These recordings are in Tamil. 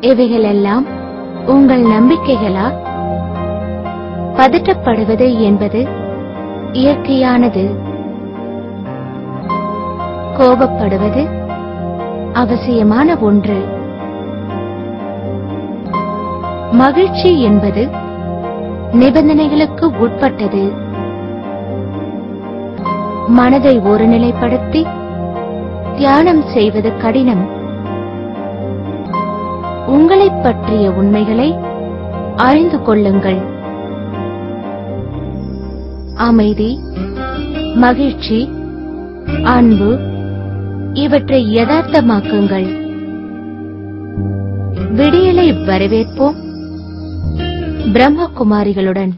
இவைகளெல்லாம் உங்கள் நம்பிக்கைகளா பதட்டப்படுவது என்பது இயற்கையானது கோபப்படுவது அவசியமான ஒன்று மகிழ்ச்சி என்பது நிபந்தனைகளுக்கு உட்பட்டது மனதை ஒருநிலைப்படுத்தி தியானம் செய்வது கடினம் உங்களைப் பற்றிய உண்மைகளை அறிந்து கொள்ளுங்கள் அமைதி மகிழ்ச்சி அன்பு இவற்றை யதார்த்தமாக்குங்கள் விடியலை வரவேற்போம் பிரம்மகுமாரிகளுடன்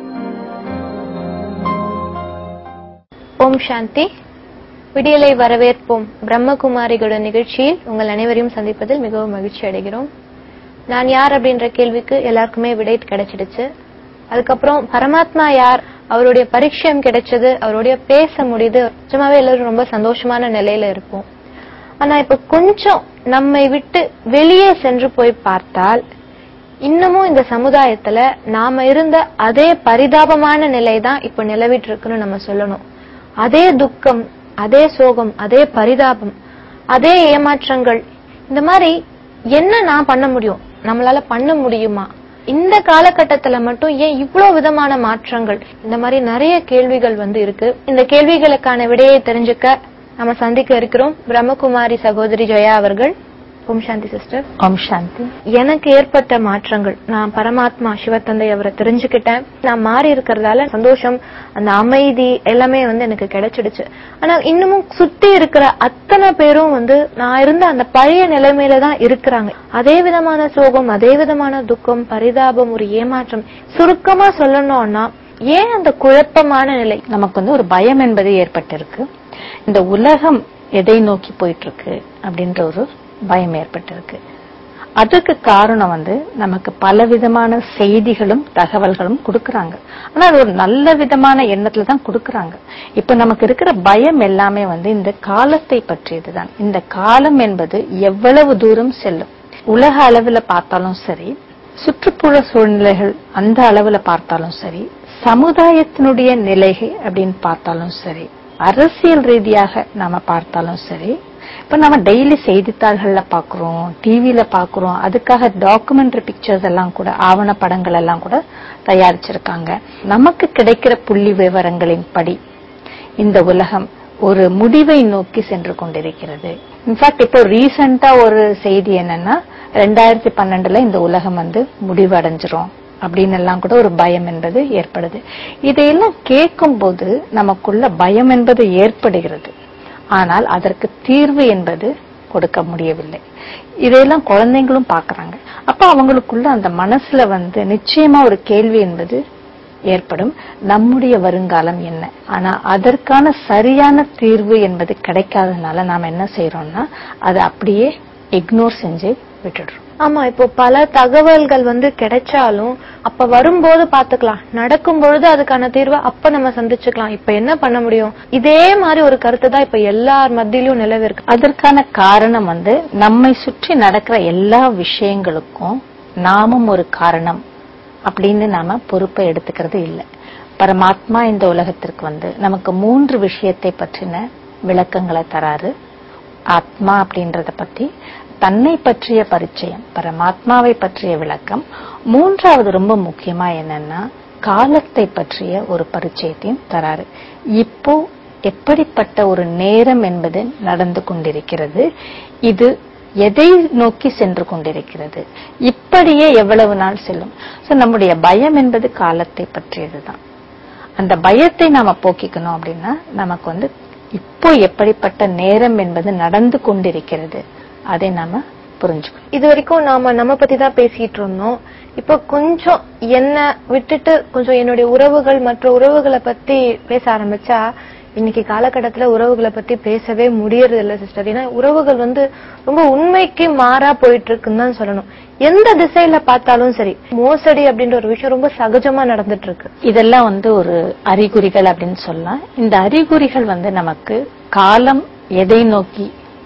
ஓம் சாந்தி விடியலை வரவேற்போம் பிரம்மகுமாரிகளோட நிகழ்ச்சியில் உங்கள் அனைவரையும் சந்திப்பதில் மிகவும் மகிழ்ச்சி அடைகிறோம் நான் யார் அப்படின்ற கேள்விக்கு எல்லாருக்குமே விடை கிடைச்சிடுச்சு அதுக்கப்புறம் பரமாத்மா யார் அவருடைய பரிச்சயம் கிடைச்சது அவருடைய பேச முடியுது நிஜமாவே எல்லாரும் ரொம்ப சந்தோஷமான நிலையில இருப்போம் ஆனா இப்ப கொஞ்சம் நம்மை விட்டு வெளியே சென்று போய் பார்த்தால் இன்னமும் இந்த சமுதாயத்துல நாம இருந்த அதே பரிதாபமான நிலை தான் இப்ப நிலவிட்டு இருக்குன்னு நம்ம சொல்லணும் அதே துக்கம் அதே சோகம் அதே பரிதாபம் அதே ஏமாற்றங்கள் இந்த மாதிரி என்ன நான் பண்ண முடியும் நம்மளால பண்ண முடியுமா இந்த காலகட்டத்துல மட்டும் ஏன் இவ்வளவு விதமான மாற்றங்கள் இந்த மாதிரி நிறைய கேள்விகள் வந்து இருக்கு இந்த கேள்விகளுக்கான விடையை தெரிஞ்சுக்க நம்ம சந்திக்க இருக்கிறோம் பிரம்மகுமாரி சகோதரி ஜெயா அவர்கள் ஓம் சாந்தி சிஸ்டர் ஓம் சாந்தி எனக்கு ஏற்பட்ட மாற்றங்கள் நான் பரமாத்மா சிவத்தந்தை அவரை தெரிஞ்சுக்கிட்டேன் நான் மாறி இருக்கிறதால சந்தோஷம் அந்த அமைதி எல்லாமே வந்து எனக்கு கிடைச்சிடுச்சு ஆனா இன்னமும் சுத்தி இருக்கிற அத்தனை பேரும் வந்து நான் இருந்த அந்த பழைய நிலைமையில தான் இருக்கிறாங்க அதே விதமான சோகம் அதே விதமான துக்கம் பரிதாபம் ஒரு ஏமாற்றம் சுருக்கமா சொல்லணும்னா ஏன் அந்த குழப்பமான நிலை நமக்கு வந்து ஒரு பயம் என்பது ஏற்பட்டிருக்கு இந்த உலகம் எதை நோக்கி போயிட்டு இருக்கு அப்படின்ற ஒரு பயம் ஏற்பட்டிருக்கு அதுக்கு காரணம் வந்து நமக்கு பலவிதமான செய்திகளும் தகவல்களும் கொடுக்கறாங்க ஆனா அது ஒரு நல்ல விதமான எண்ணத்துல தான் கொடுக்கறாங்க இப்ப நமக்கு இருக்கிற பயம் எல்லாமே வந்து இந்த காலத்தை பற்றியதுதான் இந்த காலம் என்பது எவ்வளவு தூரம் செல்லும் உலக அளவுல பார்த்தாலும் சரி சுற்றுப்புற சூழ்நிலைகள் அந்த அளவுல பார்த்தாலும் சரி சமுதாயத்தினுடைய நிலைகள் அப்படின்னு பார்த்தாலும் சரி அரசியல் ரீதியாக நாம பார்த்தாலும் சரி இப்ப நம்ம டெய்லி செய்தித்தாள்கள்ல பாக்குறோம் டிவில பாக்குறோம் அதுக்காக டாக்குமெண்ட்ரி பிக்சர்ஸ் எல்லாம் கூட ஆவண படங்கள் எல்லாம் கூட தயாரிச்சிருக்காங்க நமக்கு கிடைக்கிற புள்ளி விவரங்களின் படி இந்த உலகம் ஒரு முடிவை நோக்கி சென்று கொண்டிருக்கிறது இன்ஃபேக்ட் இப்போ ரீசெண்டா ஒரு செய்தி என்னன்னா ரெண்டாயிரத்தி பன்னெண்டுல இந்த உலகம் வந்து முடிவடைஞ்சிரும் அப்படின்னு எல்லாம் கூட ஒரு பயம் என்பது ஏற்படுது இதையெல்லாம் கேட்கும் போது நமக்குள்ள பயம் என்பது ஏற்படுகிறது ஆனால் அதற்கு தீர்வு என்பது கொடுக்க முடியவில்லை இதையெல்லாம் குழந்தைங்களும் பாக்குறாங்க அப்ப அவங்களுக்குள்ள அந்த மனசுல வந்து நிச்சயமா ஒரு கேள்வி என்பது ஏற்படும் நம்முடைய வருங்காலம் என்ன ஆனா அதற்கான சரியான தீர்வு என்பது கிடைக்காதனால நாம என்ன செய்யறோம்னா அதை அப்படியே இக்னோர் செஞ்சு விட்டுடுறோம் ஆமா இப்போ பல தகவல்கள் வந்து கிடைச்சாலும் அப்ப வரும்போது பாத்துக்கலாம் நடக்கும் பொழுது அதுக்கான தீர்வை அப்ப நம்ம சந்திச்சுக்கலாம் இப்ப என்ன பண்ண முடியும் இதே மாதிரி ஒரு கருத்து தான் இப்ப எல்லார் மத்தியிலும் நிலவிருக்கு அதற்கான காரணம் வந்து நம்மை சுற்றி நடக்கிற எல்லா விஷயங்களுக்கும் நாமும் ஒரு காரணம் அப்படின்னு நாம பொறுப்பை எடுத்துக்கிறது இல்லை பரமாத்மா இந்த உலகத்திற்கு வந்து நமக்கு மூன்று விஷயத்தை பற்றின விளக்கங்களை தராரு ஆத்மா அப்படின்றத பத்தி தன்னை பற்றிய பரிச்சயம் பரமாத்மாவை பற்றிய விளக்கம் மூன்றாவது ரொம்ப முக்கியமா என்னன்னா காலத்தை பற்றிய ஒரு பரிச்சயத்தையும் தராரு இப்போ எப்படிப்பட்ட ஒரு நேரம் என்பது நடந்து கொண்டிருக்கிறது இது எதை நோக்கி சென்று கொண்டிருக்கிறது இப்படியே எவ்வளவு நாள் செல்லும் சோ நம்முடைய பயம் என்பது காலத்தை பற்றியதுதான் அந்த பயத்தை நாம போக்கிக்கணும் அப்படின்னா நமக்கு வந்து இப்போ எப்படிப்பட்ட நேரம் என்பது நடந்து கொண்டிருக்கிறது அதை நாம புரிஞ்சுக்கணும் இது வரைக்கும் நாம நம்ம பத்தி தான் பேசிட்டு இருந்தோம் இப்போ கொஞ்சம் என்ன விட்டுட்டு கொஞ்சம் என்னுடைய உறவுகள் மற்ற உறவுகளை பத்தி பேச ஆரம்பிச்சா இன்னைக்கு காலகட்டத்துல உறவுகளை பத்தி பேசவே முடியறது இல்ல சிஸ்டர் ஏன்னா உறவுகள் வந்து ரொம்ப உண்மைக்கு மாறா போயிட்டு இருக்குன்னு தான் சொல்லணும் எந்த திசையில பார்த்தாலும் சரி மோசடி அப்படின்ற ஒரு விஷயம் ரொம்ப சகஜமா நடந்துட்டு இருக்கு இதெல்லாம் வந்து ஒரு அறிகுறிகள் அப்படின்னு சொல்லலாம் இந்த அறிகுறிகள் வந்து நமக்கு காலம் எதை நோக்கி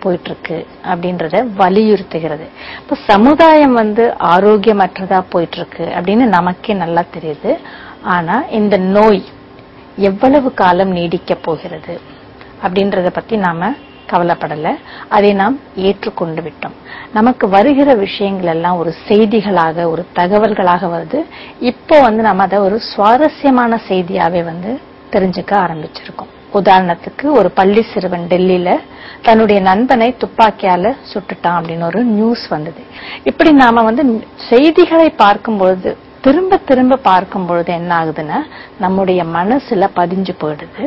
போயிட்டு இருக்கு அப்படின்றத வலியுறுத்துகிறது இப்ப சமுதாயம் வந்து ஆரோக்கியமற்றதா போயிட்டு இருக்கு அப்படின்னு நமக்கே நல்லா தெரியுது ஆனா இந்த நோய் எவ்வளவு காலம் நீடிக்க போகிறது அப்படின்றத பத்தி நாம கவலைப்படல அதை நாம் ஏற்றுக்கொண்டு விட்டோம் நமக்கு வருகிற விஷயங்கள் எல்லாம் ஒரு செய்திகளாக ஒரு தகவல்களாக வருது இப்போ வந்து நம்ம அதை ஒரு சுவாரஸ்யமான செய்தியாவே வந்து தெரிஞ்சுக்க ஆரம்பிச்சிருக்கோம் உதாரணத்துக்கு ஒரு பள்ளி சிறுவன் டெல்லியில தன்னுடைய நண்பனை துப்பாக்கியால சுட்டுட்டான் அப்படின்னு ஒரு நியூஸ் வந்தது இப்படி நாம வந்து செய்திகளை பார்க்கும்பொழுது திரும்ப திரும்ப பார்க்கும் பொழுது என்ன ஆகுதுன்னா நம்முடைய மனசுல பதிஞ்சு போயிடுது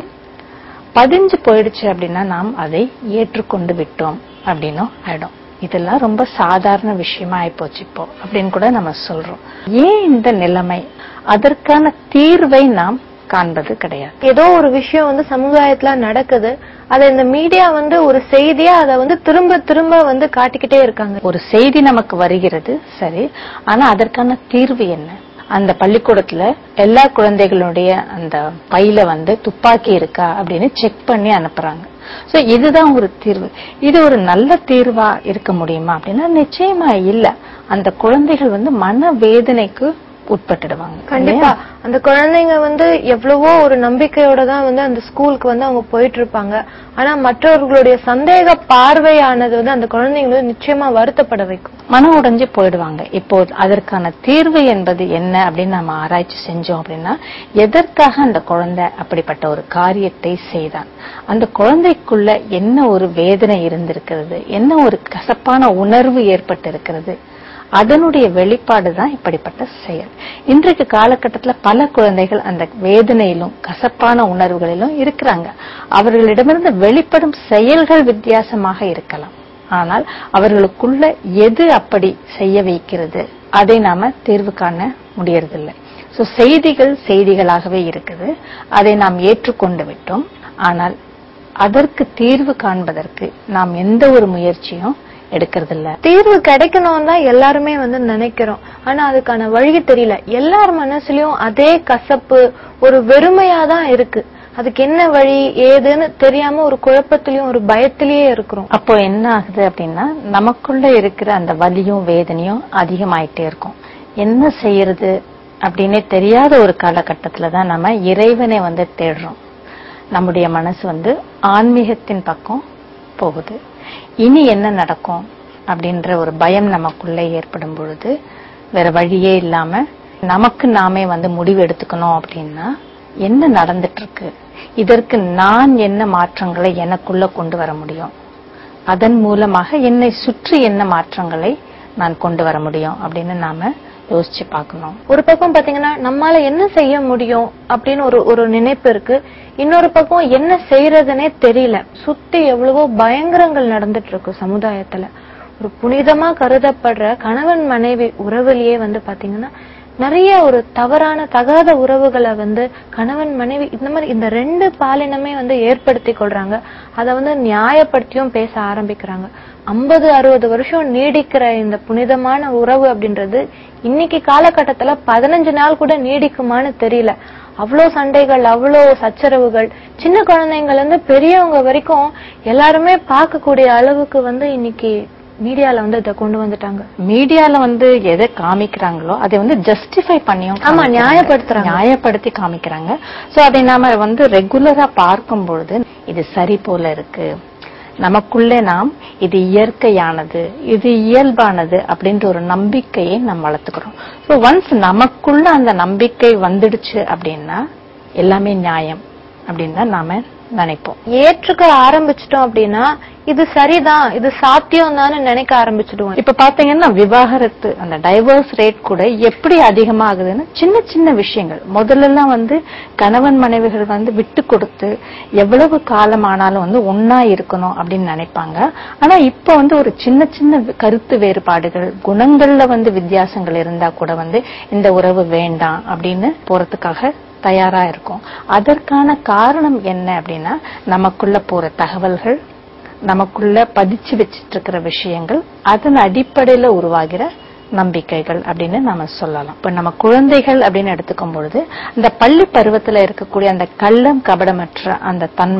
பதிஞ்சு போயிடுச்சு அப்படின்னா நாம் அதை ஏற்றுக்கொண்டு விட்டோம் அப்படின்னும் ஆயிடும் இதெல்லாம் ரொம்ப சாதாரண விஷயமா ஆயிப்போச்சு இப்போ அப்படின்னு கூட நம்ம சொல்றோம் ஏன் இந்த நிலைமை அதற்கான தீர்வை நாம் காண்பது கிடையாது ஏதோ ஒரு விஷயம் வந்து சமுதாயத்துல நடக்குது அத இந்த மீடியா வந்து ஒரு செய்தியா அதை வந்து திரும்ப திரும்ப வந்து காட்டிக்கிட்டே இருக்காங்க ஒரு செய்தி நமக்கு வருகிறது சரி ஆனா அதற்கான தீர்வு என்ன அந்த பள்ளிக்கூடத்துல எல்லா குழந்தைகளுடைய அந்த பையில வந்து துப்பாக்கி இருக்கா அப்படின்னு செக் பண்ணி அனுப்புறாங்க சோ இதுதான் ஒரு தீர்வு இது ஒரு நல்ல தீர்வா இருக்க முடியுமா அப்படின்னா நிச்சயமா இல்ல அந்த குழந்தைகள் வந்து மன வேதனைக்கு உட்பட்டுடுவாங்க கண்டிப்பா அந்த குழந்தைங்க வந்து எவ்வளவோ ஒரு நம்பிக்கையோட தான் வந்து அந்த ஸ்கூலுக்கு வந்து அவங்க போயிட்டு இருப்பாங்க ஆனா மற்றவர்களுடைய சந்தேக பார்வையானது வந்து அந்த குழந்தைங்களை நிச்சயமா வருத்தப்பட வைக்கும் மனம் உடைஞ்சு போயிடுவாங்க இப்போ அதற்கான தீர்வு என்பது என்ன அப்படின்னு நம்ம ஆராய்ச்சி செஞ்சோம் அப்படின்னா எதற்காக அந்த குழந்தை அப்படிப்பட்ட ஒரு காரியத்தை செய்தான் அந்த குழந்தைக்குள்ள என்ன ஒரு வேதனை இருந்திருக்கிறது என்ன ஒரு கசப்பான உணர்வு ஏற்பட்டு இருக்கிறது அதனுடைய வெளிப்பாடு தான் இப்படிப்பட்ட செயல் இன்றைக்கு காலகட்டத்துல பல குழந்தைகள் அந்த வேதனையிலும் கசப்பான உணர்வுகளிலும் இருக்கிறாங்க அவர்களிடமிருந்து வெளிப்படும் செயல்கள் வித்தியாசமாக இருக்கலாம் ஆனால் அவர்களுக்குள்ள எது அப்படி செய்ய வைக்கிறது அதை நாம தீர்வு காண முடியறதில்லை சோ செய்திகள் செய்திகளாகவே இருக்குது அதை நாம் ஏற்றுக்கொண்டு விட்டோம் ஆனால் அதற்கு தீர்வு காண்பதற்கு நாம் எந்த ஒரு முயற்சியும் எடுக்கிறதில்ல தீர்வு கிடைக்கணும் தான் எல்லாருமே வந்து நினைக்கிறோம் ஆனா அதுக்கான வழி தெரியல எல்லார் மனசுலயும் அதே கசப்பு ஒரு வெறுமையா தான் இருக்கு அதுக்கு என்ன வழி ஏதுன்னு தெரியாம ஒரு குழப்பத்திலயும் ஒரு பயத்திலேயே இருக்கிறோம் அப்போ என்ன ஆகுது அப்படின்னா நமக்குள்ள இருக்கிற அந்த வலியும் வேதனையும் அதிகமாயிட்டே இருக்கும் என்ன செய்யறது அப்படின்னே தெரியாத ஒரு காலகட்டத்துல தான் நம்ம இறைவனை வந்து தேடுறோம் நம்முடைய மனசு வந்து ஆன்மீகத்தின் பக்கம் போகுது இனி என்ன நடக்கும் அப்படின்ற ஒரு பயம் நமக்குள்ள ஏற்படும் பொழுது வேற வழியே இல்லாம நமக்கு நாமே வந்து முடிவு எடுத்துக்கணும் அப்படின்னா என்ன நடந்துட்டு இருக்கு இதற்கு நான் என்ன மாற்றங்களை எனக்குள்ள கொண்டு வர முடியும் அதன் மூலமாக என்னை சுற்றி என்ன மாற்றங்களை நான் கொண்டு வர முடியும் அப்படின்னு நாம யோசிச்சு பார்க்கணும் ஒரு பக்கம் பாத்தீங்கன்னா நம்மால என்ன செய்ய முடியும் அப்படின்னு ஒரு ஒரு நினைப்பு இருக்கு இன்னொரு பக்கம் என்ன செய்யறதுனே தெரியல சுத்தி எவ்வளவோ பயங்கரங்கள் நடந்துட்டு இருக்கு சமுதாயத்துல ஒரு புனிதமா கருதப்படுற கணவன் மனைவி உறவுலயே வந்து பாத்தீங்கன்னா நிறைய ஒரு தவறான தகாத உறவுகளை வந்து கணவன் மனைவி இந்த மாதிரி இந்த ரெண்டு பாலினமே வந்து ஏற்படுத்தி கொள்றாங்க அதை வந்து நியாயப்படுத்தியும் பேச ஆரம்பிக்கிறாங்க ஐம்பது அறுபது வருஷம் நீடிக்கிற இந்த புனிதமான உறவு அப்படின்றது இன்னைக்கு காலகட்டத்துல பதினஞ்சு நாள் கூட நீடிக்குமான்னு தெரியல அவ்வளோ சண்டைகள் அவ்வளோ சச்சரவுகள் சின்ன குழந்தைங்கள்ல இருந்து பெரியவங்க வரைக்கும் எல்லாருமே பார்க்கக்கூடிய அளவுக்கு வந்து இன்னைக்கு மீடியால வந்து இதை கொண்டு வந்துட்டாங்க மீடியால வந்து எதை காமிக்கிறாங்களோ அதை வந்து ஜஸ்டிஃபை பண்ணியும் ஆமா, காமிக்கிறாங்க. நியாயப்படுத்துறாங்க. நியாயப்படுத்தி காமிக்கிறாங்க சோ அதை நாம வந்து ரெகுலரா பார்க்கும் பொழுது இது சரி போல இருக்கு நமக்குள்ளே நாம் இது இயற்கையானது இது இயல்பானது அப்படின்ற ஒரு நம்பிக்கையை நாம் வளர்த்துக்கிறோம் ஸோ ஒன்ஸ் நமக்குள்ள அந்த நம்பிக்கை வந்துடுச்சு அப்படின்னா எல்லாமே நியாயம் அப்படின்னு தான் நாம நினைப்போம் ஏற்றுக்க ஆரம்பிச்சிட்டோம் அப்படின்னா இது சரிதான் இது சாத்தியம் தான் நினைக்க ஆரம்பிச்சிடுவோம் இப்ப பாத்தீங்கன்னா விவாகரத்து அந்த டைவர்ஸ் ரேட் கூட எப்படி அதிகமாகுதுன்னு சின்ன சின்ன விஷயங்கள் முதல்ல எல்லாம் வந்து கணவன் மனைவிகள் வந்து விட்டு கொடுத்து எவ்வளவு காலம் ஆனாலும் வந்து ஒன்னா இருக்கணும் அப்படின்னு நினைப்பாங்க ஆனா இப்ப வந்து ஒரு சின்ன சின்ன கருத்து வேறுபாடுகள் குணங்கள்ல வந்து வித்தியாசங்கள் இருந்தா கூட வந்து இந்த உறவு வேண்டாம் அப்படின்னு போறதுக்காக தயாரா இருக்கும் அதற்கான காரணம் என்ன அப்படின்னா நமக்குள்ள போற தகவல்கள் நமக்குள்ள பதிச்சு வச்சிட்டு இருக்கிற விஷயங்கள் அதன் அடிப்படையில உருவாகிற நம்பிக்கைகள் அப்படின்னு நாம சொல்லலாம் இப்ப நம்ம குழந்தைகள் அப்படின்னு எடுத்துக்கும் பொழுது இந்த பள்ளி பருவத்துல இருக்கக்கூடிய அந்த கள்ளம் கபடமற்ற அந்த தன்மை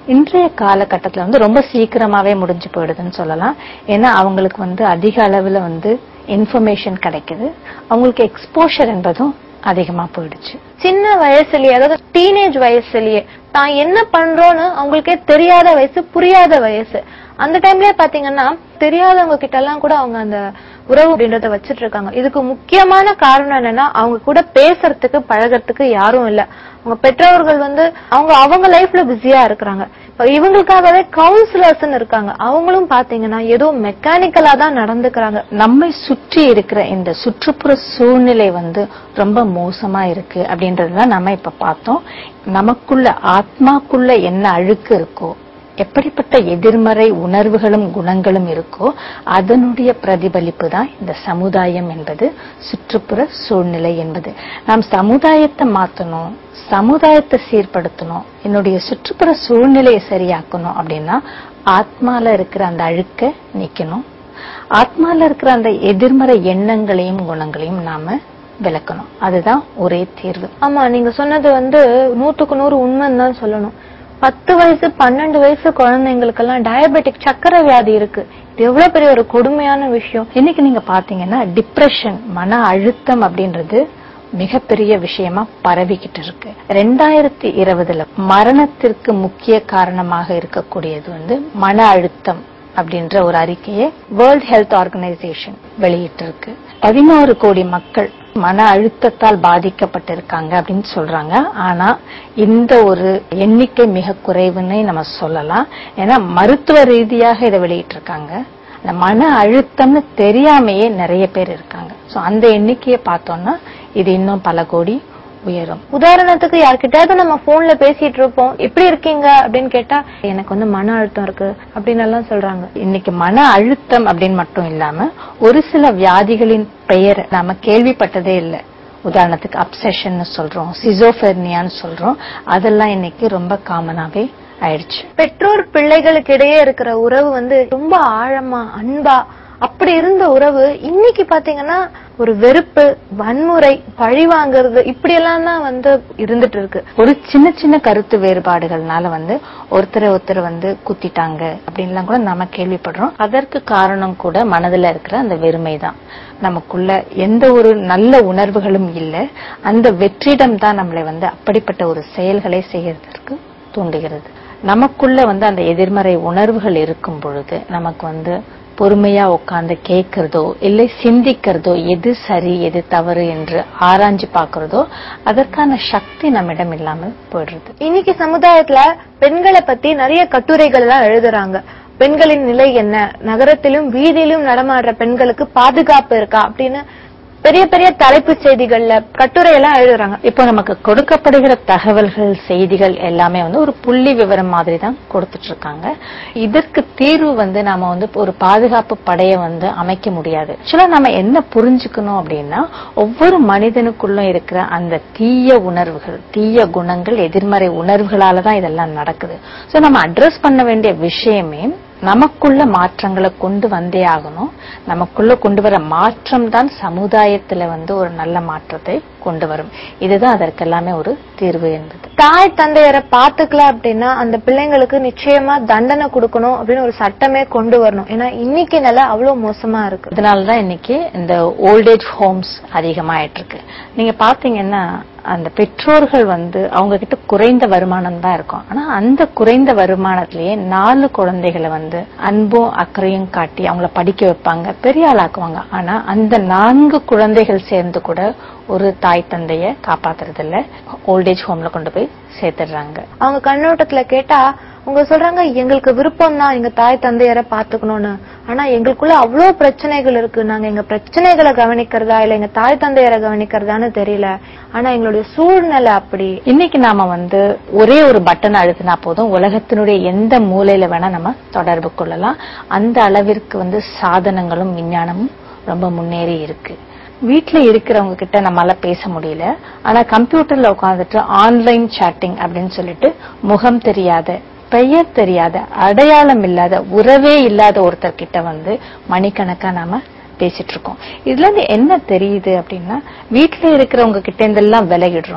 இன்றைய காலகட்டத்துல வந்து ரொம்ப சீக்கிரமாவே முடிஞ்சு போயிடுதுன்னு சொல்லலாம் ஏன்னா அவங்களுக்கு வந்து அதிக அளவுல வந்து இன்ஃபர்மேஷன் கிடைக்குது அவங்களுக்கு எக்ஸ்போஷர் என்பதும் அதிகமா போயிடுச்சு சின்ன வயசுலயே அதாவது டீனேஜ் வயசுலயே தான் என்ன பண்றோம்னு அவங்களுக்கே தெரியாத வயசு புரியாத வயசு அந்த டைம்லயே பாத்தீங்கன்னா தெரியாதவங்க கிட்ட எல்லாம் கூட அவங்க அந்த உறவு அப்படின்றத வச்சிட்டு இருக்காங்க இதுக்கு முக்கியமான காரணம் என்னன்னா அவங்க கூட பேசுறதுக்கு பழகறதுக்கு யாரும் இல்ல அவங்க பெற்றோர்கள் வந்து அவங்க அவங்க லைஃப்ல பிஸியா இருக்கிறாங்க இப்ப இவங்களுக்காகவே கவுன்சிலர்ஸ் இருக்காங்க அவங்களும் பாத்தீங்கன்னா ஏதோ மெக்கானிக்கலா தான் நடந்துக்கிறாங்க நம்மை சுற்றி இருக்கிற இந்த சுற்றுப்புற சூழ்நிலை வந்து ரொம்ப மோசமா இருக்கு அப்படின்றதுதான் நம்ம இப்ப பார்த்தோம் நமக்குள்ள ஆத்மாக்குள்ள என்ன அழுக்கு இருக்கோ எப்படிப்பட்ட எதிர்மறை உணர்வுகளும் குணங்களும் இருக்கோ அதனுடைய பிரதிபலிப்பு தான் இந்த சமுதாயம் என்பது சுற்றுப்புற சூழ்நிலை என்பது நாம் சமுதாயத்தை மாத்தணும் சமுதாயத்தை சீர்படுத்தணும் என்னுடைய சுற்றுப்புற சூழ்நிலையை சரியாக்கணும் அப்படின்னா ஆத்மால இருக்கிற அந்த அழுக்க நீக்கணும் ஆத்மால இருக்கிற அந்த எதிர்மறை எண்ணங்களையும் குணங்களையும் நாம விளக்கணும் அதுதான் ஒரே தீர்வு ஆமா நீங்க சொன்னது வந்து நூத்துக்கு நூறு உண்மைன்னு தான் சொல்லணும் பத்து வயசு பன்னெண்டு வயசு குழந்தைங்களுக்கெல்லாம் டயபெட்டிக் சக்கரை வியாதி இருக்கு இது எவ்வளவு பெரிய ஒரு கொடுமையான விஷயம் இன்னைக்கு நீங்க பாத்தீங்கன்னா டிப்ரெஷன் மன அழுத்தம் அப்படின்றது மிகப்பெரிய விஷயமா பரவிக்கிட்டு இருக்கு ரெண்டாயிரத்தி இருபதுல மரணத்திற்கு முக்கிய காரணமாக இருக்கக்கூடியது வந்து மன அழுத்தம் அப்படின்ற ஒரு அறிக்கையை வேர்ல்ட் ஹெல்த் ஆர்கனைசேஷன் வெளியிட்டிருக்கு பதினோரு கோடி மக்கள் மன அழுத்தத்தால் பாதிக்கப்பட்டிருக்காங்க அப்படின்னு சொல்றாங்க ஆனா இந்த ஒரு எண்ணிக்கை மிக குறைவுன்னே நம்ம சொல்லலாம் ஏன்னா மருத்துவ ரீதியாக இதை வெளியிட்டிருக்காங்க அந்த மன அழுத்தம்னு தெரியாமையே நிறைய பேர் இருக்காங்க சோ அந்த எண்ணிக்கையை பார்த்தோம்னா இது இன்னும் பல கோடி உயரும் உதாரணத்துக்கு யார்கிட்டயாவது நம்ம போன்ல பேசிட்டு இருப்போம் எப்படி இருக்கீங்க அப்படின்னு கேட்டா எனக்கு வந்து மன அழுத்தம் இருக்கு அப்படின்னு எல்லாம் சொல்றாங்க இன்னைக்கு மன அழுத்தம் அப்படின்னு மட்டும் இல்லாம ஒரு சில வியாதிகளின் பெயர் நாம கேள்விப்பட்டதே இல்ல உதாரணத்துக்கு அப்செஷன் சொல்றோம் சிசோபெர்னியான்னு சொல்றோம் அதெல்லாம் இன்னைக்கு ரொம்ப காமனாவே ஆயிடுச்சு பெற்றோர் பிள்ளைகளுக்கு இடையே இருக்கிற உறவு வந்து ரொம்ப ஆழமா அன்பா அப்படி இருந்த உறவு இன்னைக்கு பாத்தீங்கன்னா ஒரு வெறுப்பு வன்முறை பழி வாங்குறது இப்படி எல்லாம் தான் வந்து இருந்துட்டு இருக்கு ஒரு சின்ன சின்ன கருத்து வேறுபாடுகள்னால வந்து ஒருத்தரை ஒருத்தர் வந்து குத்திட்டாங்க அப்படின்லாம் கூட நாம கேள்விப்படுறோம் அதற்கு காரணம் கூட மனதுல இருக்கிற அந்த வெறுமை தான் நமக்குள்ள எந்த ஒரு நல்ல உணர்வுகளும் இல்ல அந்த வெற்றிடம் தான் நம்மளை வந்து அப்படிப்பட்ட ஒரு செயல்களை செய்யறதற்கு தூண்டுகிறது நமக்குள்ள வந்து அந்த எதிர்மறை உணர்வுகள் இருக்கும் பொழுது நமக்கு வந்து பொறுமையா உட்கார்ந்து கேட்கறதோ இல்லை சிந்திக்கிறதோ எது சரி எது தவறு என்று ஆராய்ஞ்சு பார்க்கறதோ அதற்கான சக்தி நம்மிடம் இல்லாமல் போயிடுறது இன்னைக்கு சமுதாயத்துல பெண்களை பத்தி நிறைய கட்டுரைகள் எல்லாம் எழுதுறாங்க பெண்களின் நிலை என்ன நகரத்திலும் வீதியிலும் நடமாடுற பெண்களுக்கு பாதுகாப்பு இருக்கா அப்படின்னு பெரிய பெரிய தலைப்புச் செய்திகள்ல கட்டுரை எல்லாம் எழுதுறாங்க இப்போ நமக்கு கொடுக்கப்படுகிற தகவல்கள் செய்திகள் எல்லாமே வந்து ஒரு புள்ளி விவரம் மாதிரி தான் கொடுத்துட்டு இருக்காங்க இதற்கு தீர்வு வந்து நாம வந்து ஒரு பாதுகாப்பு படையை வந்து அமைக்க முடியாது ஆக்சுவலா நம்ம என்ன புரிஞ்சுக்கணும் அப்படின்னா ஒவ்வொரு மனிதனுக்குள்ள இருக்கிற அந்த தீய உணர்வுகள் தீய குணங்கள் எதிர்மறை உணர்வுகளால தான் இதெல்லாம் நடக்குது சோ நம்ம அட்ரஸ் பண்ண வேண்டிய விஷயமே நமக்குள்ள மாற்றங்களை கொண்டு வந்தே ஆகணும் நமக்குள்ள கொண்டு வர மாற்றம் தான் சமுதாயத்துல வந்து ஒரு நல்ல மாற்றத்தை கொண்டு வரும் இதுதான் அதற்கெல்லாமே ஒரு தீர்வு என்பது தாய் தந்தையரை பாத்துக்கல அப்படின்னா அந்த பிள்ளைங்களுக்கு நிச்சயமா தண்டனை கொடுக்கணும் அப்படின்னு ஒரு சட்டமே கொண்டு வரணும் ஏன்னா இன்னைக்கு நிலை அவ்வளவு மோசமா இருக்கு இதனாலதான் இன்னைக்கு இந்த ஓல்டேஜ் ஹோம்ஸ் அதிகமாயிட்டு இருக்கு நீங்க பாத்தீங்கன்னா அந்த பெற்றோர்கள் வந்து அவங்க கிட்ட குறைந்த வருமானம் தான் இருக்கும் ஆனா அந்த குறைந்த வருமானத்திலேயே நாலு குழந்தைகளை வந்து அன்பும் அக்கறையும் காட்டி அவங்கள படிக்க வைப்பாங்க பெரிய ஆளாக்குவாங்க ஆனா அந்த நான்கு குழந்தைகள் சேர்ந்து கூட ஒரு தாய் தந்தைய காப்பாத்துறது இல்ல ஓல்டேஜ் ஹோம்ல கொண்டு போய் சேர்த்துடுறாங்க அவங்க கண்ணோட்டத்துல கேட்டா அவங்க சொல்றாங்க எங்களுக்கு விருப்பம் தான் எங்க தாய் தந்தையரை பாத்துக்கணும்னு ஆனா எங்களுக்குள்ள அவ்வளவு பிரச்சனைகள் இருக்கு நாங்க எங்க பிரச்சனைகளை கவனிக்கிறதா இல்ல எங்க தாய் தந்தையரை கவனிக்கிறதான்னு தெரியல ஆனா எங்களுடைய சூழ்நிலை அப்படி இன்னைக்கு நாம வந்து ஒரே ஒரு பட்டன் அழுத்தினா போதும் உலகத்தினுடைய எந்த மூலையில வேணா நம்ம தொடர்பு கொள்ளலாம் அந்த அளவிற்கு வந்து சாதனங்களும் விஞ்ஞானமும் ரொம்ப முன்னேறி இருக்கு வீட்ல இருக்கிறவங்க கிட்ட நம்மளால பேச முடியல ஆனா கம்ப்யூட்டர்ல உட்காந்துட்டு ஆன்லைன் சாட்டிங் அப்படின்னு சொல்லிட்டு முகம் தெரியாத பெயர் தெரியாத அடையாளம் இல்லாத உறவே இல்லாத ஒருத்தர் கிட்ட வந்து மணிக்கணக்கா நாம பேசிட்டு இருக்கோம் இதுல இருந்து என்ன தெரியுது அப்படின்னா வீட்ல இருக்கிறவங்க கிட்ட இருந்தெல்லாம் விலகிடுறோம்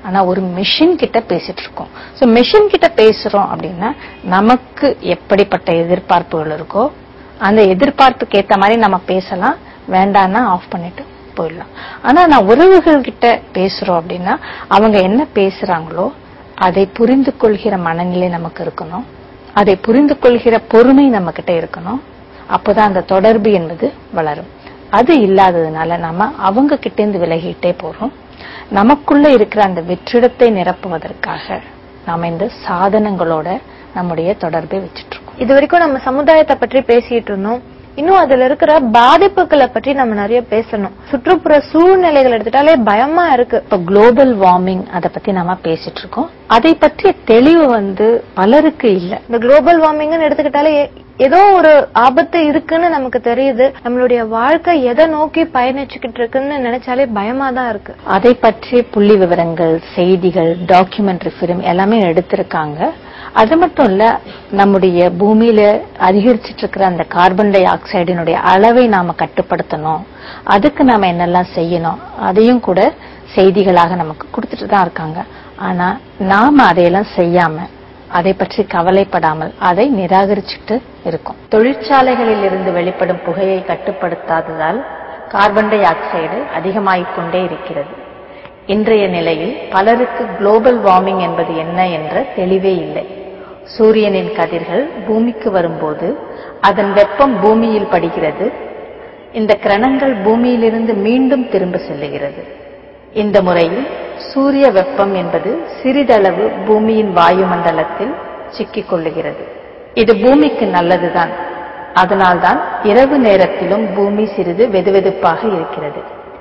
ஆனா ஒரு மெஷின் கிட்ட பேசிட்டு இருக்கோம் சோ மெஷின் கிட்ட பேசுறோம் அப்படின்னா நமக்கு எப்படிப்பட்ட எதிர்பார்ப்புகள் இருக்கோ அந்த எதிர்பார்ப்புக்கு ஏத்த மாதிரி நம்ம பேசலாம் வேண்டாம்னா ஆஃப் பண்ணிட்டு போயிடலாம் ஆனா நான் உறவுகள் கிட்ட பேசுறோம் அப்படின்னா அவங்க என்ன பேசுறாங்களோ அதை புரிந்து கொள்கிற மனநிலை நமக்கு இருக்கணும் அதை புரிந்து கொள்கிற பொறுமை நம்ம கிட்ட இருக்கணும் அப்போதான் அந்த தொடர்பு என்பது வளரும் அது இல்லாததுனால நாம அவங்க கிட்ட இருந்து விலகிட்டே போறோம் நமக்குள்ள இருக்கிற அந்த வெற்றிடத்தை நிரப்புவதற்காக நாம இந்த சாதனங்களோட நம்முடைய தொடர்பை வச்சிட்டு இருக்கோம் இது வரைக்கும் நம்ம சமுதாயத்தை பற்றி பேசிட்டு இருந்தோம் இன்னும் அதுல இருக்கிற பாதிப்புகளை பற்றி நம்ம நிறைய பேசணும் சுற்றுப்புற சூழ்நிலைகள் எடுத்துட்டாலே பயமா இருக்கு இப்ப குளோபல் வார்மிங் அத பத்தி நாம பேசிட்டு இருக்கோம் அதை பற்றிய தெளிவு வந்து பலருக்கு இல்ல இந்த குளோபல் வார்மிங்னு எடுத்துக்கிட்டாலே ஏ- ஏதோ ஒரு ஆபத்து இருக்குன்னு நமக்கு தெரியுது நம்மளுடைய வாழ்க்கை எதை நோக்கி பயணிச்சுக்கிட்டு இருக்குன்னு நினைச்சாலே பயமா தான் இருக்கு அதை பற்றிய புள்ளி விவரங்கள் செய்திகள் டாக்குமெண்ட்ரி ஃபிலிம் எல்லாமே எடுத்திருக்காங்க அது மட்டும் இல்ல நம்முடைய பூமியில அதிகரிச்சிட்டு இருக்கிற அந்த கார்பன் டை ஆக்சைடினுடைய அளவை நாம கட்டுப்படுத்தணும் அதுக்கு நாம என்னெல்லாம் செய்யணும் அதையும் கூட செய்திகளாக நமக்கு கொடுத்துட்டு தான் இருக்காங்க ஆனா நாம அதையெல்லாம் செய்யாம அதை பற்றி கவலைப்படாமல் அதை நிராகரிச்சுட்டு இருக்கோம் தொழிற்சாலைகளில் இருந்து வெளிப்படும் புகையை கட்டுப்படுத்தாததால் கார்பன் டை ஆக்சைடு அதிகமாகிக் கொண்டே இருக்கிறது இன்றைய நிலையில் பலருக்கு குளோபல் வார்மிங் என்பது என்ன என்ற தெளிவே இல்லை சூரியனின் கதிர்கள் பூமிக்கு வரும்போது அதன் வெப்பம் பூமியில் படுகிறது இந்த கிரணங்கள் பூமியிலிருந்து மீண்டும் திரும்ப செல்லுகிறது இந்த முறையில் சூரிய வெப்பம் என்பது சிறிதளவு பூமியின் வாயுமண்டலத்தில் சிக்கிக் கொள்ளுகிறது இது பூமிக்கு நல்லதுதான் அதனால்தான் இரவு நேரத்திலும் பூமி சிறிது வெதுவெதுப்பாக இருக்கிறது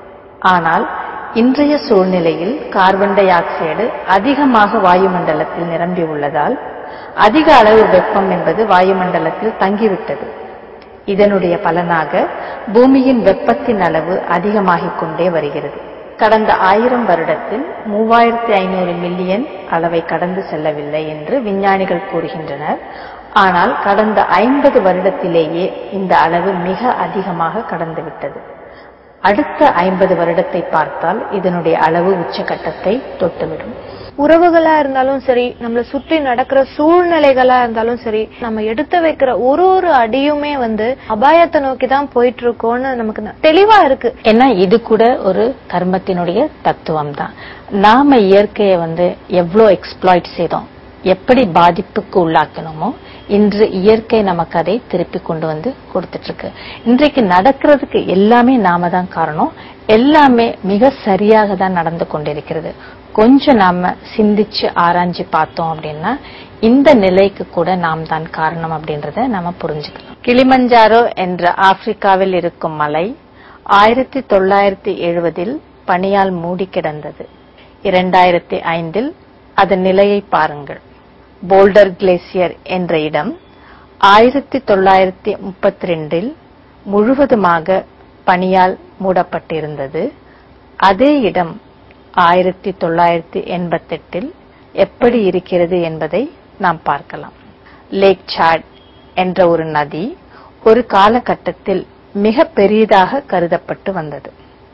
ஆனால் இன்றைய சூழ்நிலையில் கார்பன் டை ஆக்சைடு அதிகமாக வாயுமண்டலத்தில் நிரம்பி உள்ளதால் அதிக அளவு வெப்பம் என்பது வாயுமண்டலத்தில் தங்கிவிட்டது இதனுடைய பலனாக பூமியின் வெப்பத்தின் அளவு அதிகமாகிக் கொண்டே வருகிறது கடந்த ஆயிரம் வருடத்தில் மூவாயிரத்தி ஐநூறு மில்லியன் அளவை கடந்து செல்லவில்லை என்று விஞ்ஞானிகள் கூறுகின்றனர் ஆனால் கடந்த ஐம்பது வருடத்திலேயே இந்த அளவு மிக அதிகமாக கடந்துவிட்டது அடுத்த ஐம்பது வருடத்தை பார்த்தால் இதனுடைய அளவு உச்சகட்டத்தை தொட்டுவிடும் உறவுகளா இருந்தாலும் சரி நம்மள சுற்றி நடக்கிற சூழ்நிலைகளா இருந்தாலும் சரி நம்ம எடுத்து வைக்கிற ஒரு ஒரு அடியுமே வந்து அபாயத்தை நோக்கி தான் போயிட்டு இருக்கோம்னு நமக்கு ந- தெளிவா இருக்கு ஏன்னா இது கூட ஒரு கர்மத்தினுடைய தத்துவம் தான் நாம இயற்கையை வந்து எவ்வளோ எக்ஸ்ப்ளாய்ட் செய்தோம் எப்படி பாதிப்புக்கு உள்ளாக்கணுமோ இன்று இயற்கை நமக்கு அதை திருப்பி கொண்டு வந்து கொடுத்துட்டு இருக்கு இன்றைக்கு நடக்கிறதுக்கு எல்லாமே நாம தான் காரணம் எல்லாமே மிக சரியாக தான் நடந்து கொண்டிருக்கிறது கொஞ்சம் நாம சிந்திச்சு ஆராய்ஞ்சு பார்த்தோம் அப்படின்னா இந்த நிலைக்கு கூட நாம் தான் காரணம் அப்படின்றத நாம புரிஞ்சுக்கலாம் கிளிமஞ்சாரோ என்ற ஆப்பிரிக்காவில் இருக்கும் மலை ஆயிரத்தி தொள்ளாயிரத்தி எழுபதில் பனியால் மூடி கிடந்தது இரண்டாயிரத்தி ஐந்தில் அதன் நிலையை பாருங்கள் போல்டர் கிளேசியர் என்ற இடம் ஆயிரத்தி தொள்ளாயிரத்தி முப்பத்தி ரெண்டில் முழுவதுமாக பனியால் மூடப்பட்டிருந்தது அதே இடம் ஆயிரத்தி தொள்ளாயிரத்தி எண்பத்தெட்டில் எப்படி இருக்கிறது என்பதை நாம் பார்க்கலாம் லேக் சாட் என்ற ஒரு நதி ஒரு காலகட்டத்தில் மிக பெரியதாக கருதப்பட்டு வந்தது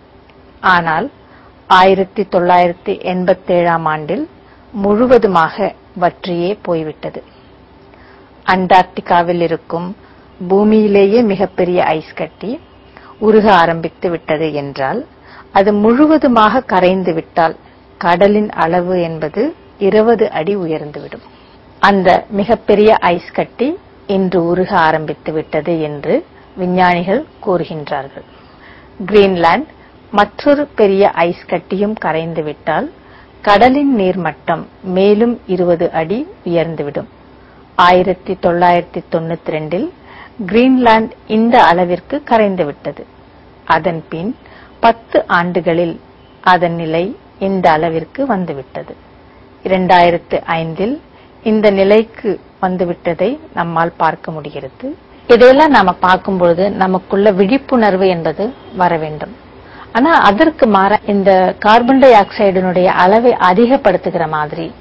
ஆனால் ஆயிரத்தி தொள்ளாயிரத்தி எண்பத்தேழாம் ஆண்டில் முழுவதுமாக வற்றியே போய்விட்டது அண்டார்டிகாவில் இருக்கும் பூமியிலேயே மிகப்பெரிய ஐஸ் கட்டி உருக ஆரம்பித்து விட்டது என்றால் அது முழுவதுமாக கரைந்து விட்டால் கடலின் அளவு என்பது இருபது அடி உயர்ந்துவிடும் அந்த மிகப்பெரிய ஐஸ் கட்டி இன்று உருக ஆரம்பித்து விட்டது என்று விஞ்ஞானிகள் கூறுகின்றார்கள் கிரீன்லாந்து மற்றொரு பெரிய ஐஸ் கட்டியும் கரைந்து விட்டால் கடலின் நீர்மட்டம் மேலும் இருபது அடி உயர்ந்துவிடும் ஆயிரத்தி தொள்ளாயிரத்தி தொண்ணூத்தி ரெண்டில் கிரீன்லாந்து இந்த அளவிற்கு கரைந்து விட்டது அதன் பின் பத்து ஆண்டுகளில் அதன் நிலை இந்த அளவிற்கு வந்துவிட்டது இரண்டாயிரத்து ஐந்தில் இந்த நிலைக்கு வந்துவிட்டதை நம்மால் பார்க்க முடிகிறது இதையெல்லாம் நாம பார்க்கும் பொழுது நமக்குள்ள விழிப்புணர்வு என்பது வர வேண்டும் ஆனா அதற்கு மாற இந்த கார்பன் டை ஆக்சைடினுடைய அளவை அதிகப்படுத்துகிற மாதிரி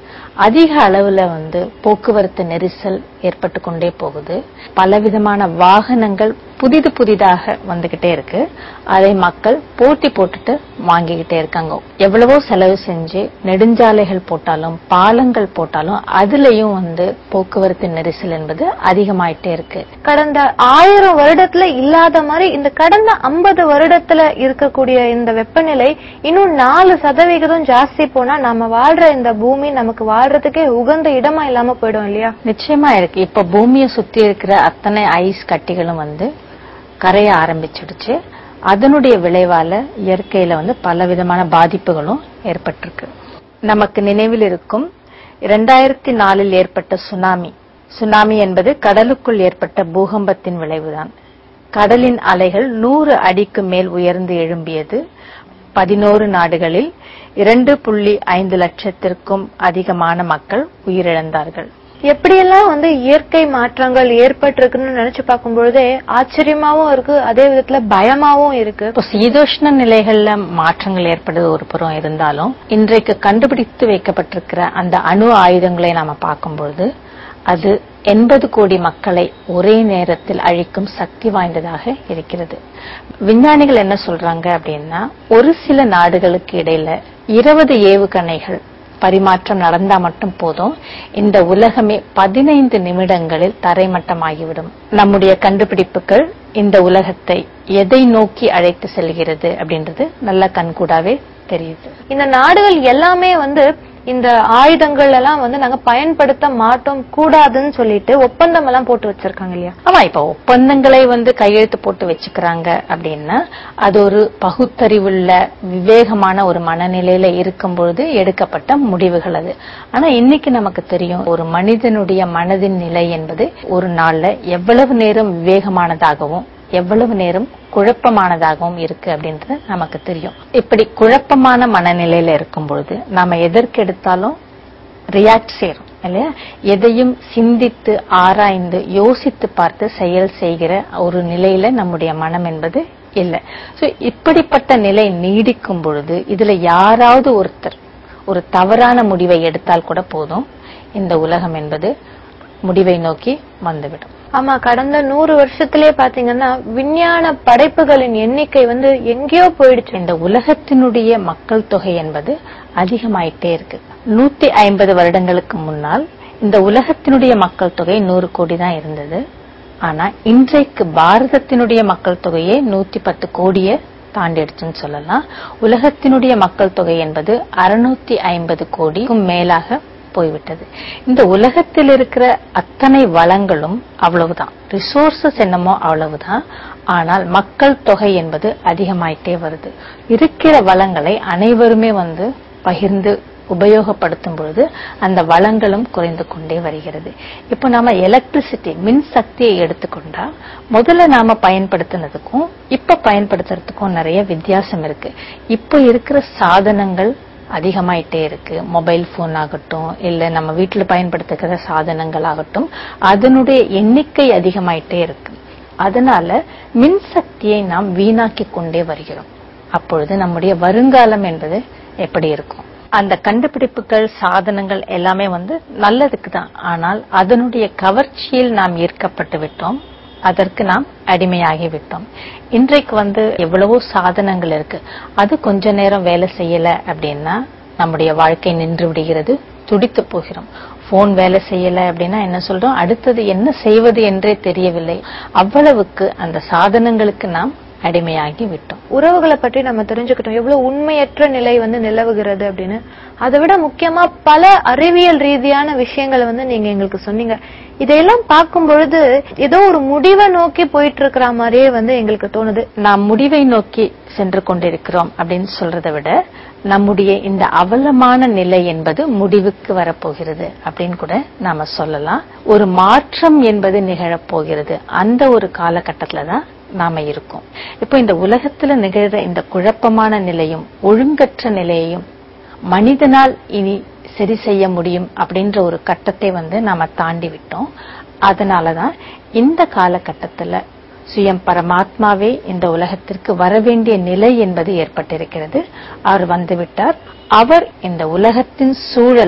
அதிக அளவுல வந்து போக்குவரத்து நெரிசல் ஏற்பட்டு கொண்டே போகுது பலவிதமான வாகனங்கள் புதிது புதிதாக வந்துகிட்டே இருக்கு அதை மக்கள் போட்டி போட்டுட்டு வாங்கிக்கிட்டே இருக்காங்க எவ்வளவோ செலவு செஞ்சு நெடுஞ்சாலைகள் போட்டாலும் பாலங்கள் போட்டாலும் அதுலயும் வந்து போக்குவரத்து நெரிசல் என்பது அதிகமாயிட்டே இருக்கு கடந்த ஆயிரம் வருடத்துல இல்லாத மாதிரி இந்த கடந்த ஐம்பது வருடத்துல இருக்கக்கூடிய இந்த வெப்பநிலை இன்னும் நாலு சதவிகிதம் ஜாஸ்தி போனா நம்ம வாழ்ற இந்த பூமி நமக்கு வாழ்றதுக்கே உகந்த இடமா இல்லாம போயிடும் இல்லையா நிச்சயமா இருக்கு இப்ப பூமியை சுத்தி இருக்கிற அத்தனை ஐஸ் கட்டிகளும் வந்து கரைய ஆரம்பிச்சிடுச்சு அதனுடைய விளைவால இயற்கையில வந்து பலவிதமான பாதிப்புகளும் ஏற்பட்டிருக்கு நமக்கு நினைவில் இருக்கும் இரண்டாயிரத்தி நாலில் ஏற்பட்ட சுனாமி சுனாமி என்பது கடலுக்குள் ஏற்பட்ட பூகம்பத்தின் விளைவுதான் கடலின் அலைகள் நூறு அடிக்கு மேல் உயர்ந்து எழும்பியது பதினோரு நாடுகளில் இரண்டு புள்ளி ஐந்து லட்சத்திற்கும் அதிகமான மக்கள் உயிரிழந்தார்கள் எப்படியெல்லாம் வந்து இயற்கை மாற்றங்கள் ஏற்பட்டிருக்குன்னு நினைச்சு பார்க்கும் பொழுதே ஆச்சரியமாவும் இருக்கு அதே விதத்துல பயமாவும் இருக்கு இப்போ சீதோஷ்ண நிலைகள்ல மாற்றங்கள் ஏற்படுவது ஒரு புறம் இருந்தாலும் இன்றைக்கு கண்டுபிடித்து வைக்கப்பட்டிருக்கிற அந்த அணு ஆயுதங்களை நாம பார்க்கும்பொழுது அது எண்பது கோடி மக்களை ஒரே நேரத்தில் அழிக்கும் சக்தி வாய்ந்ததாக இருக்கிறது விஞ்ஞானிகள் என்ன சொல்றாங்க அப்படின்னா ஒரு சில நாடுகளுக்கு இடையில இருபது ஏவுகணைகள் பரிமாற்றம் நடந்தா மட்டும் போதும் இந்த உலகமே பதினைந்து நிமிடங்களில் தரைமட்டமாகிவிடும் நம்முடைய கண்டுபிடிப்புகள் இந்த உலகத்தை எதை நோக்கி அழைத்து செல்கிறது அப்படின்றது நல்ல கண்கூடாவே தெரியுது இந்த நாடுகள் எல்லாமே வந்து இந்த ஆயுதங்கள் எல்லாம் வந்து நாங்க பயன்படுத்த மாட்டோம் கூடாதுன்னு சொல்லிட்டு ஒப்பந்தம் எல்லாம் போட்டு வச்சிருக்காங்க இல்லையா ஆமா இப்ப ஒப்பந்தங்களை வந்து கையெழுத்து போட்டு வச்சுக்கிறாங்க அப்படின்னா அது ஒரு பகுத்தறிவுள்ள விவேகமான ஒரு மனநிலையில இருக்கும் பொழுது எடுக்கப்பட்ட முடிவுகள் அது ஆனா இன்னைக்கு நமக்கு தெரியும் ஒரு மனிதனுடைய மனதின் நிலை என்பது ஒரு நாள்ல எவ்வளவு நேரம் விவேகமானதாகவும் எவ்வளவு நேரம் குழப்பமானதாகவும் இருக்கு அப்படின்றது நமக்கு தெரியும் இப்படி குழப்பமான மனநிலையில இருக்கும் பொழுது நாம எதற்கு எடுத்தாலும் ரியாக்ட் செய்யறோம் இல்லையா எதையும் சிந்தித்து ஆராய்ந்து யோசித்து பார்த்து செயல் செய்கிற ஒரு நிலையில நம்முடைய மனம் என்பது இல்லை சோ இப்படிப்பட்ட நிலை நீடிக்கும் பொழுது இதுல யாராவது ஒருத்தர் ஒரு தவறான முடிவை எடுத்தால் கூட போதும் இந்த உலகம் என்பது முடிவை நோக்கி வந்துவிடும் ஆமா கடந்த நூறு வருஷத்திலே பாத்தீங்கன்னா விஞ்ஞான படைப்புகளின் எண்ணிக்கை வந்து எங்கேயோ போயிடுச்சு இந்த உலகத்தினுடைய மக்கள் தொகை என்பது அதிகமாயிட்டே இருக்கு நூத்தி ஐம்பது வருடங்களுக்கு முன்னால் இந்த உலகத்தினுடைய மக்கள் தொகை நூறு கோடி தான் இருந்தது ஆனா இன்றைக்கு பாரதத்தினுடைய மக்கள் தொகையே நூத்தி பத்து கோடியை தாண்டிடுச்சுன்னு சொல்லலாம் உலகத்தினுடைய மக்கள் தொகை என்பது அறுநூத்தி ஐம்பது கோடிக்கும் மேலாக போய்விட்டது இந்த உலகத்தில் இருக்கிற அத்தனை வளங்களும் அவ்வளவுதான் ரிசோர்சஸ் என்னமோ அவ்வளவுதான் ஆனால் மக்கள் தொகை என்பது அதிகமாயிட்டே வருது இருக்கிற வளங்களை அனைவருமே வந்து பகிர்ந்து உபயோகப்படுத்தும் பொழுது அந்த வளங்களும் குறைந்து கொண்டே வருகிறது இப்போ நாம எலக்ட்ரிசிட்டி மின் சக்தியை எடுத்துக்கொண்டா முதல்ல நாம பயன்படுத்தினதுக்கும் இப்ப பயன்படுத்துறதுக்கும் நிறைய வித்தியாசம் இருக்கு இப்போ இருக்கிற சாதனங்கள் அதிகமாயிட்டே இருக்கு மொபைல் போன் ஆகட்டும் இல்ல நம்ம வீட்டுல பயன்படுத்துகிற சாதனங்கள் ஆகட்டும் அதனுடைய எண்ணிக்கை அதிகமாயிட்டே இருக்கு அதனால மின்சக்தியை நாம் வீணாக்கி கொண்டே வருகிறோம் அப்பொழுது நம்முடைய வருங்காலம் என்பது எப்படி இருக்கும் அந்த கண்டுபிடிப்புகள் சாதனங்கள் எல்லாமே வந்து நல்லதுக்கு தான் ஆனால் அதனுடைய கவர்ச்சியில் நாம் ஈர்க்கப்பட்டு விட்டோம் அதற்கு நாம் அடிமையாகி விட்டோம் இன்றைக்கு வந்து எவ்வளவோ சாதனங்கள் இருக்கு அது கொஞ்ச நேரம் வேலை செய்யல அப்படின்னா நம்முடைய வாழ்க்கை நின்று விடுகிறது துடித்து போகிறோம் போன் வேலை செய்யல அப்படின்னா என்ன சொல்றோம் அடுத்தது என்ன செய்வது என்றே தெரியவில்லை அவ்வளவுக்கு அந்த சாதனங்களுக்கு நாம் அடிமையாகி விட்டோம் உறவுகளை பற்றி நம்ம தெரிஞ்சுக்கிட்டோம் எவ்வளவு உண்மையற்ற நிலை வந்து நிலவுகிறது அப்படின்னு அதை விட முக்கியமா பல அறிவியல் ரீதியான விஷயங்களை வந்து நீங்க எங்களுக்கு சொன்னீங்க இதையெல்லாம் பார்க்கும் பொழுது ஏதோ ஒரு முடிவை நோக்கி போயிட்டு இருக்கிற மாதிரியே வந்து எங்களுக்கு தோணுது நாம் முடிவை நோக்கி சென்று கொண்டிருக்கிறோம் அப்படின்னு சொல்றதை விட நம்முடைய இந்த அவலமான நிலை என்பது முடிவுக்கு வரப்போகிறது அப்படின்னு கூட நாம சொல்லலாம் ஒரு மாற்றம் என்பது நிகழப் போகிறது அந்த ஒரு காலகட்டத்துல தான் நாம இருக்கோம் இப்போ இந்த உலகத்துல நிகழ்ற இந்த குழப்பமான நிலையும் ஒழுங்கற்ற நிலையையும் மனிதனால் இனி சரி செய்ய முடியும் அப்படின்ற ஒரு கட்டத்தை வந்து நாம தாண்டி விட்டோம் அதனாலதான் இந்த காலகட்டத்துல சுயம் பரமாத்மாவே இந்த உலகத்திற்கு வரவேண்டிய நிலை என்பது ஏற்பட்டிருக்கிறது அவர் வந்துவிட்டார் அவர் இந்த உலகத்தின் சூழலை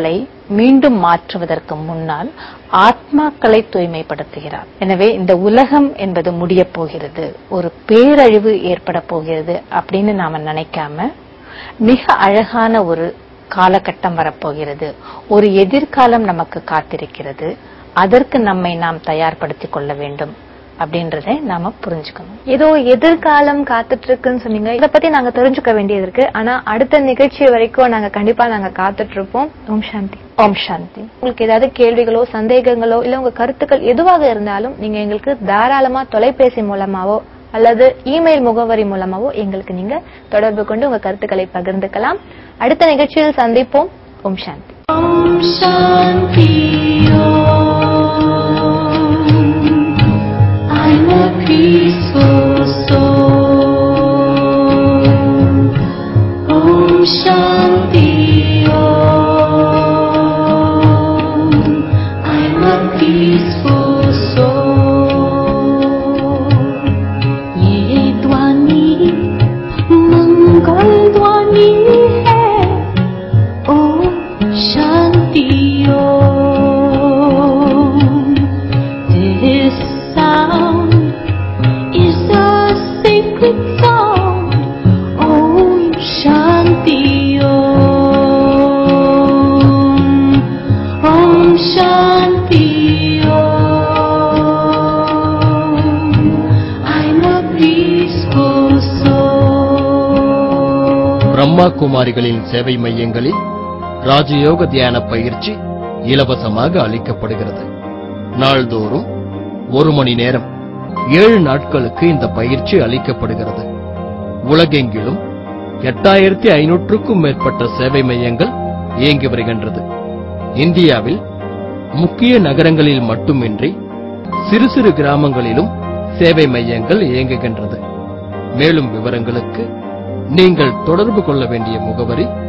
மீண்டும் மாற்றுவதற்கு முன்னால் ஆத்மாக்களை தூய்மைப்படுத்துகிறார் எனவே இந்த உலகம் என்பது முடிய போகிறது ஒரு பேரழிவு ஏற்பட போகிறது அப்படின்னு நாம நினைக்காம மிக அழகான ஒரு காலகட்டம் வரப்போகிறது ஒரு எதிர்காலம் நமக்கு காத்திருக்கிறது அதற்கு நம்மை நாம் தயார்படுத்திக் கொள்ள வேண்டும் அப்படின்றதை நாம புரிஞ்சுக்கணும் ஏதோ எதிர்காலம் காத்துட்டு இருக்குன்னு சொன்னீங்க இத பத்தி நாங்க தெரிஞ்சுக்க வேண்டியது இருக்கு ஆனா அடுத்த நிகழ்ச்சி வரைக்கும் நாங்க கண்டிப்பா நாங்க காத்துட்டு இருப்போம் ஓம் சாந்தி ஓம் சாந்தி உங்களுக்கு ஏதாவது கேள்விகளோ சந்தேகங்களோ இல்ல உங்க கருத்துக்கள் எதுவாக இருந்தாலும் நீங்க எங்களுக்கு தாராளமா தொலைபேசி மூலமாவோ அல்லது இமெயில் முகவரி மூலமாவோ எங்களுக்கு நீங்க தொடர்பு கொண்டு உங்க கருத்துக்களை பகிர்ந்துக்கலாம் அடுத்த நிகழ்ச்சியில் சந்திப்போம் ஓம் சாந்தி I'm a peaceful soul. Om Shanti Om. I'm a peaceful soul. ये ध्वनि मंगल ध्वनि है ओम शांति ओम This sound is a sacred sound. Om Shanti Om. Om Shanti Om. I'm a peaceful soul. Brahma குமாரிகளின் சேவை மையங்களில் ராஜயோக தியான பயிற்சி இலவசமாக அளிக்கப்படுகிறது நாள்தோறும் ஒரு மணி நேரம் ஏழு நாட்களுக்கு இந்த பயிற்சி அளிக்கப்படுகிறது உலகெங்கிலும் எட்டாயிரத்தி ஐநூற்றுக்கும் மேற்பட்ட சேவை மையங்கள் இயங்கி வருகின்றது இந்தியாவில் முக்கிய நகரங்களில் மட்டுமின்றி சிறு சிறு கிராமங்களிலும் சேவை மையங்கள் இயங்குகின்றது மேலும் விவரங்களுக்கு நீங்கள் தொடர்பு கொள்ள வேண்டிய முகவரி